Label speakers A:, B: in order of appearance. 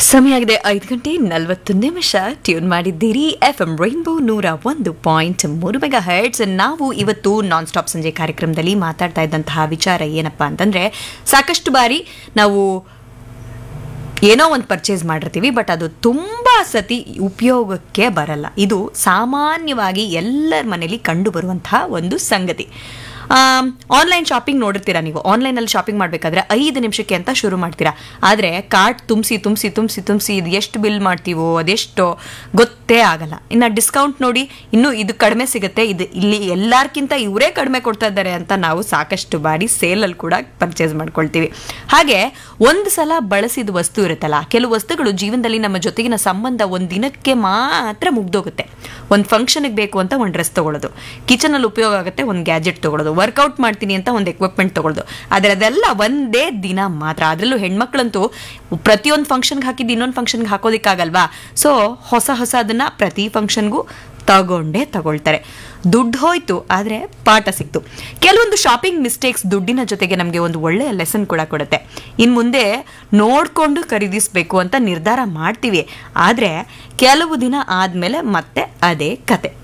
A: ಸಮಯ ಆಗಿದೆ ಐದು ಗಂಟೆ ನಲವತ್ತು ನಿಮಿಷ ಟ್ಯೂನ್ ಮಾಡಿದ್ದೀರಿ ಎಫ್ ಎಂ ರೈನ್ಬೋ ನೂರ ಒಂದು ಪಾಯಿಂಟ್ ಮೂರು ಮೆಗಾ ಹರ್ಟ್ಸ್ ನಾವು ಇವತ್ತು ನಾನ್ ಸ್ಟಾಪ್ ಸಂಜೆ ಕಾರ್ಯಕ್ರಮದಲ್ಲಿ ಮಾತಾಡ್ತಾ ಇದ್ದಂತಹ ವಿಚಾರ ಏನಪ್ಪಾ ಅಂತಂದ್ರೆ ಸಾಕಷ್ಟು ಬಾರಿ ನಾವು ಏನೋ ಒಂದು ಪರ್ಚೇಸ್ ಮಾಡಿರ್ತೀವಿ ಬಟ್ ಅದು ತುಂಬ ಸತಿ ಉಪಯೋಗಕ್ಕೆ ಬರಲ್ಲ ಇದು ಸಾಮಾನ್ಯವಾಗಿ ಎಲ್ಲರ ಮನೇಲಿ ಕಂಡು ಬರುವಂತಹ ಒಂದು ಸಂಗತಿ ಆನ್ಲೈನ್ ಶಾಪಿಂಗ್ ನೋಡಿರ್ತೀರಾ ನೀವು ಆನ್ಲೈನಲ್ಲಿ ಶಾಪಿಂಗ್ ಮಾಡಬೇಕಾದ್ರೆ ಐದು ನಿಮಿಷಕ್ಕೆ ಅಂತ ಶುರು ಮಾಡ್ತೀರಾ ಆದರೆ ಕಾರ್ಟ್ ತುಂಬಿಸಿ ತುಂಬಿಸಿ ತುಂಬಿಸಿ ತುಂಬಿಸಿ ಇದು ಎಷ್ಟು ಬಿಲ್ ಮಾಡ್ತೀವೋ ಅದೆಷ್ಟೋ ಗೊತ್ತೇ ಆಗಲ್ಲ ಇನ್ನು ಡಿಸ್ಕೌಂಟ್ ನೋಡಿ ಇನ್ನೂ ಇದು ಕಡಿಮೆ ಸಿಗುತ್ತೆ ಇದು ಇಲ್ಲಿ ಎಲ್ಲಾರ್ಕಿಂತ ಇವರೇ ಕಡಿಮೆ ಕೊಡ್ತಾ ಇದ್ದಾರೆ ಅಂತ ನಾವು ಸಾಕಷ್ಟು ಬಾರಿ ಸೇಲಲ್ಲಿ ಕೂಡ ಪರ್ಚೇಸ್ ಮಾಡ್ಕೊಳ್ತೀವಿ ಹಾಗೆ ಒಂದು ಸಲ ಬಳಸಿದ ವಸ್ತು ಇರುತ್ತಲ್ಲ ಕೆಲವು ವಸ್ತುಗಳು ಜೀವನದಲ್ಲಿ ನಮ್ಮ ಜೊತೆಗಿನ ಸಂಬಂಧ ಒಂದು ದಿನಕ್ಕೆ ಮಾತ್ರ ಮುಗ್ದೋಗುತ್ತೆ ಒಂದು ಫಂಕ್ಷನ್ಗೆ ಬೇಕು ಅಂತ ಒಂದು ಡ್ರೆಸ್ ತಗೊಳ್ಳೋದು ಕಿಚನಲ್ಲಿ ಉಪಯೋಗ ಆಗುತ್ತೆ ಒಂದು ಗ್ಯಾಜೆಟ್ ತಗೊಳ್ಳೋದು ವರ್ಕೌಟ್ ಮಾಡ್ತೀನಿ ಅಂತ ಒಂದು ಎಕ್ವಿಪ್ಮೆಂಟ್ ತಗೊಳ್ಳೋದು ಆದರೆ ಅದೆಲ್ಲ ಒಂದೇ ದಿನ ಮಾತ್ರ ಅದರಲ್ಲೂ ಹೆಣ್ಮಕ್ಳಂತೂ ಪ್ರತಿಯೊಂದು ಫಂಕ್ಷನ್ಗೆ ಹಾಕಿದ್ದು ಇನ್ನೊಂದು ಫಂಕ್ಷನ್ಗೆ ಹಾಕೋದಿಕ್ಕಾಗಲ್ವಾ ಸೊ ಹೊಸ ಹೊಸ ಅದನ್ನ ಪ್ರತಿ ಫಂಕ್ಷನ್ಗೂ ತಗೊಂಡೇ ತಗೊಳ್ತಾರೆ ದುಡ್ಡು ಹೋಯ್ತು ಆದರೆ ಪಾಠ ಸಿಕ್ತು ಕೆಲವೊಂದು ಶಾಪಿಂಗ್ ಮಿಸ್ಟೇಕ್ಸ್ ದುಡ್ಡಿನ ಜೊತೆಗೆ ನಮಗೆ ಒಂದು ಒಳ್ಳೆಯ ಲೆಸನ್ ಕೂಡ ಕೊಡುತ್ತೆ ಇನ್ನು ಮುಂದೆ ನೋಡಿಕೊಂಡು ಖರೀದಿಸಬೇಕು ಅಂತ ನಿರ್ಧಾರ ಮಾಡ್ತೀವಿ ಆದರೆ ಕೆಲವು ದಿನ ಆದಮೇಲೆ ಮತ್ತೆ ಅದೇ ಕತೆ